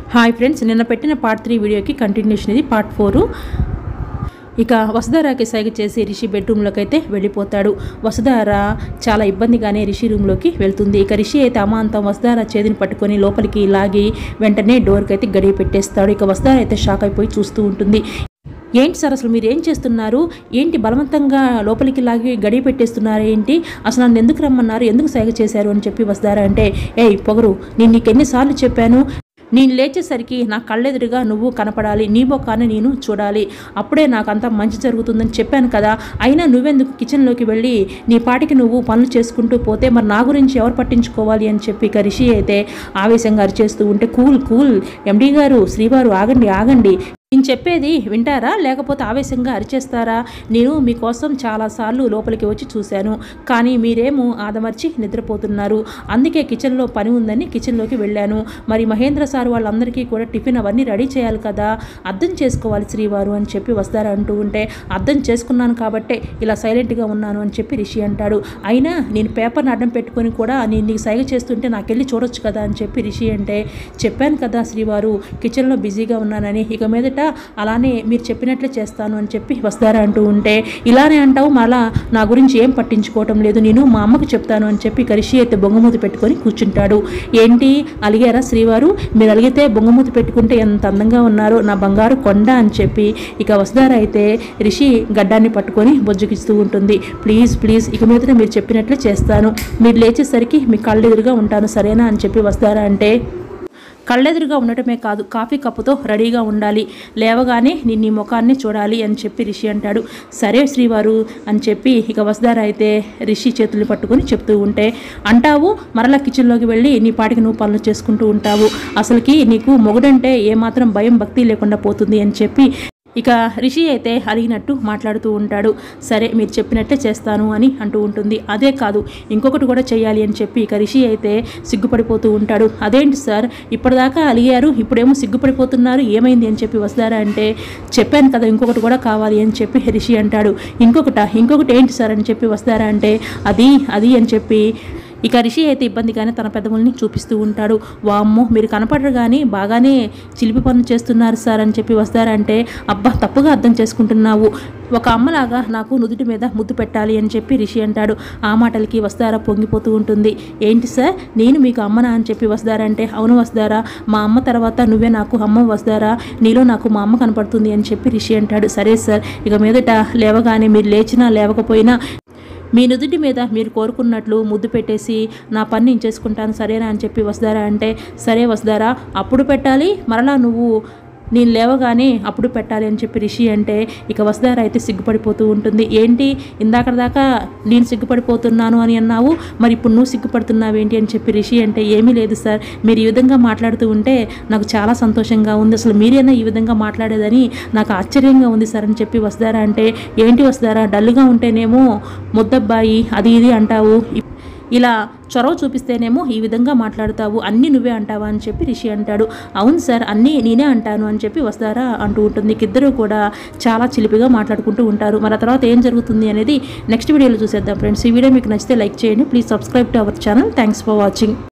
hi friends నిన్న పెట్టిన part three వీడియోకి కంటిన్యూషన్ ఇది పార్ట్ ఫోరు ఇక వసుధారాకి సైగ చేసి రిషి బెడ్రూమ్లోకి అయితే వెళ్ళిపోతాడు వసుధార చాలా ఇబ్బందిగానే రిషి రూమ్లోకి వెళ్తుంది ఇక రిషి అయితే అమాంతం వసుధార చేతిని పట్టుకొని లోపలికి లాగి వెంటనే డోర్కి అయితే గడియ పెట్టేస్తాడు ఇక వసుధార అయితే షాక్ అయిపోయి చూస్తూ ఉంటుంది ఏంటి సార్ అసలు మీరు ఏం చేస్తున్నారు ఏంటి బలవంతంగా లోపలికి లాగి గడియ పెట్టేస్తున్నారు ఏంటి అసలు నన్ను ఎందుకు రమ్మన్నారు ఎందుకు సైగ చేశారు అని చెప్పి వస్తారా అంటే ఏయ్ పొగరు నేను నీకు ఎన్నిసార్లు చెప్పాను నేను లేచేసరికి నా కళ్ళెదురుగా నువ్వు కనపడాలి నీ మొక్కాన్ని నేను చూడాలి అప్పుడే నాకు అంతా మంచి జరుగుతుందని చెప్పాను కదా అయినా నువ్వెందుకు కిచెన్లోకి వెళ్ళి నీ పాటికి నువ్వు పనులు చేసుకుంటూ పోతే మరి నా గురించి ఎవరు పట్టించుకోవాలి అని చెప్పి ఇక రిషి అయితే ఆవేశంగా అరిచేస్తూ ఉంటే కూల్ కూల్ ఎండి గారు శ్రీవారు ఆగండి ఆగండి నేను చెప్పేది వింటారా లేకపోతే ఆవేశంగా అరిచేస్తారా నేను మీకోసం చాలాసార్లు లోపలికి వచ్చి చూశాను కానీ మీరేమో ఆదమర్చి నిద్రపోతున్నారు అందుకే కిచెన్లో పని ఉందని కిచెన్లోకి వెళ్ళాను మరి మహేంద్ర సార్ వాళ్ళందరికీ కూడా టిఫిన్ అవన్నీ రెడీ చేయాలి కదా అర్థం చేసుకోవాలి శ్రీవారు అని చెప్పి వస్తారా అంటూ ఉంటే అర్థం చేసుకున్నాను కాబట్టే ఇలా సైలెంట్గా ఉన్నాను అని చెప్పి రిషి అంటాడు అయినా నేను పేపర్ని అడ్డం పెట్టుకొని కూడా నేను నీకు సైగ చేస్తుంటే నాకు వెళ్ళి చూడొచ్చు కదా అని చెప్పి రిషి అంటే చెప్పాను కదా శ్రీవారు కిచెన్లో బిజీగా ఉన్నానని ఇక మీదట అలానే మీరు చెప్పినట్లే చేస్తాను అని చెప్పి వస్తారా అంటూ ఉంటే ఇలానే అంటావు మళ్ళా నా గురించి ఏం పట్టించుకోవటం లేదు నేను మా అమ్మకు చెప్తాను అని చెప్పి కరిషి అయితే బొంగమూతి పెట్టుకొని కూర్చుంటాడు ఏంటి అలిగారా శ్రీవారు మీరు అలిగితే బొంగమూతి పెట్టుకుంటే ఎంత అందంగా ఉన్నారో నా బంగారు కొండ అని చెప్పి ఇక వస్తార అయితే రిషి గడ్డాన్ని పట్టుకొని బొజ్జుకిస్తూ ఉంటుంది ప్లీజ్ ప్లీజ్ ఇక మీదట మీరు చెప్పినట్లే చేస్తాను మీరు లేచేసరికి మీ కళ్ళెదురుగా ఉంటాను సరేనా అని చెప్పి వస్తారా అంటే కళ్ళెదురుగా ఉండటమే కాదు కాఫీ కప్పుతో రెడీగా ఉండాలి లేవగానే నేను నీ ముఖాన్ని చూడాలి అని చెప్పి రిషి అంటాడు సరే శ్రీవారు అని చెప్పి ఇక వసుధార అయితే రిషి చేతులు పట్టుకొని చెప్తూ ఉంటే అంటావు మరలా కిచెన్లోకి వెళ్ళి నీ పాటికి నువ్వు పనులు చేసుకుంటూ ఉంటావు అసలుకి నీకు మొగుడంటే ఏమాత్రం భయం భక్తి లేకుండా పోతుంది అని చెప్పి ఇక రిషి అయితే అడిగినట్టు మాట్లాడుతూ ఉంటాడు సరే మీరు చెప్పినట్టే చేస్తాను అని అంటూ ఉంటుంది అదే కాదు ఇంకొకటి కూడా చేయాలి అని చెప్పి ఇక రిషి అయితే సిగ్గుపడిపోతూ ఉంటాడు అదేంటి సార్ ఇప్పటిదాకా అలిగారు ఇప్పుడేమో సిగ్గుపడిపోతున్నారు ఏమైంది అని చెప్పి వస్తారా అంటే చెప్పాను కదా ఇంకొకటి కూడా కావాలి అని చెప్పి రిషి అంటాడు ఇంకొకట ఇంకొకటి ఏంటి సార్ అని చెప్పి వస్తారా అంటే అది అది అని చెప్పి ఇక రిషి అయితే ఇబ్బందిగానే తన పెద్దముల్ని చూపిస్తూ ఉంటాడు వామ్మో మీరు కనపడరు కానీ బాగానే చిలిపి పనులు చేస్తున్నారు సార్ అని చెప్పి వస్తారంటే అబ్బా తప్పుగా అర్థం చేసుకుంటున్నావు ఒక అమ్మలాగా నాకు నుదుటి మీద ముద్దు పెట్టాలి అని చెప్పి రిషి అంటాడు ఆ మాటలకి వస్తారా పొంగిపోతూ ఉంటుంది ఏంటి సార్ నేను మీకు అమ్మనా అని చెప్పి వస్తారంటే అవును వస్తారా మా అమ్మ తర్వాత నువ్వే నాకు అమ్మ వస్తారా నీలో నాకు మా అమ్మ కనపడుతుంది అని చెప్పి రిషి అంటాడు సరే సార్ ఇక మీదట లేవగానే మీరు లేచినా లేవకపోయినా మీ నుదుటి మీద మీరు కోరుకున్నట్లు ముద్దు పెట్టేసి నా పని నేను చేసుకుంటాను సరేనా అని చెప్పి వస్తారా అంటే సరే వస్తారా అప్పుడు పెట్టాలి మరలా నువ్వు నేను లేవగానే అప్పుడు పెట్టాలి అని చెప్పి రిషి అంటే ఇక వసుధార అయితే సిగ్గుపడిపోతూ ఉంటుంది ఏంటి ఇందాక దాకా నేను సిగ్గుపడిపోతున్నాను అని అన్నావు మరి ఇప్పుడు నువ్వు సిగ్గుపడుతున్నావు ఏంటి అని చెప్పి రిషి అంటే ఏమీ లేదు సార్ మీరు ఈ విధంగా మాట్లాడుతూ ఉంటే నాకు చాలా సంతోషంగా ఉంది అసలు మీరేనా ఈ విధంగా మాట్లాడేదని నాకు ఆశ్చర్యంగా ఉంది సార్ అని చెప్పి వసుధార అంటే ఏంటి వసుధార డల్గా ఉంటేనేమో ముద్దబ్బాయి అది ఇది అంటావు ఇలా చొరవ చూపిస్తేనేమో ఈ విధంగా మాట్లాడతావు అన్నీ నువ్వే అంటావా అని చెప్పి రిషి అంటాడు అవును సార్ అన్నీ నేనే అంటాను అని చెప్పి వస్తారా అంటూ ఉంటుంది ఇద్దరు కూడా చాలా చిలిపిగా మాట్లాడుకుంటూ ఉంటారు మరి ఆ తర్వాత ఏం జరుగుతుంది అనేది నెక్స్ట్ వీడియోలో చూసేద్దాం ఫ్రెండ్స్ ఈ వీడియో మీకు నచ్చితే లైక్ చేయండి please subscribe to our channel thanks for watching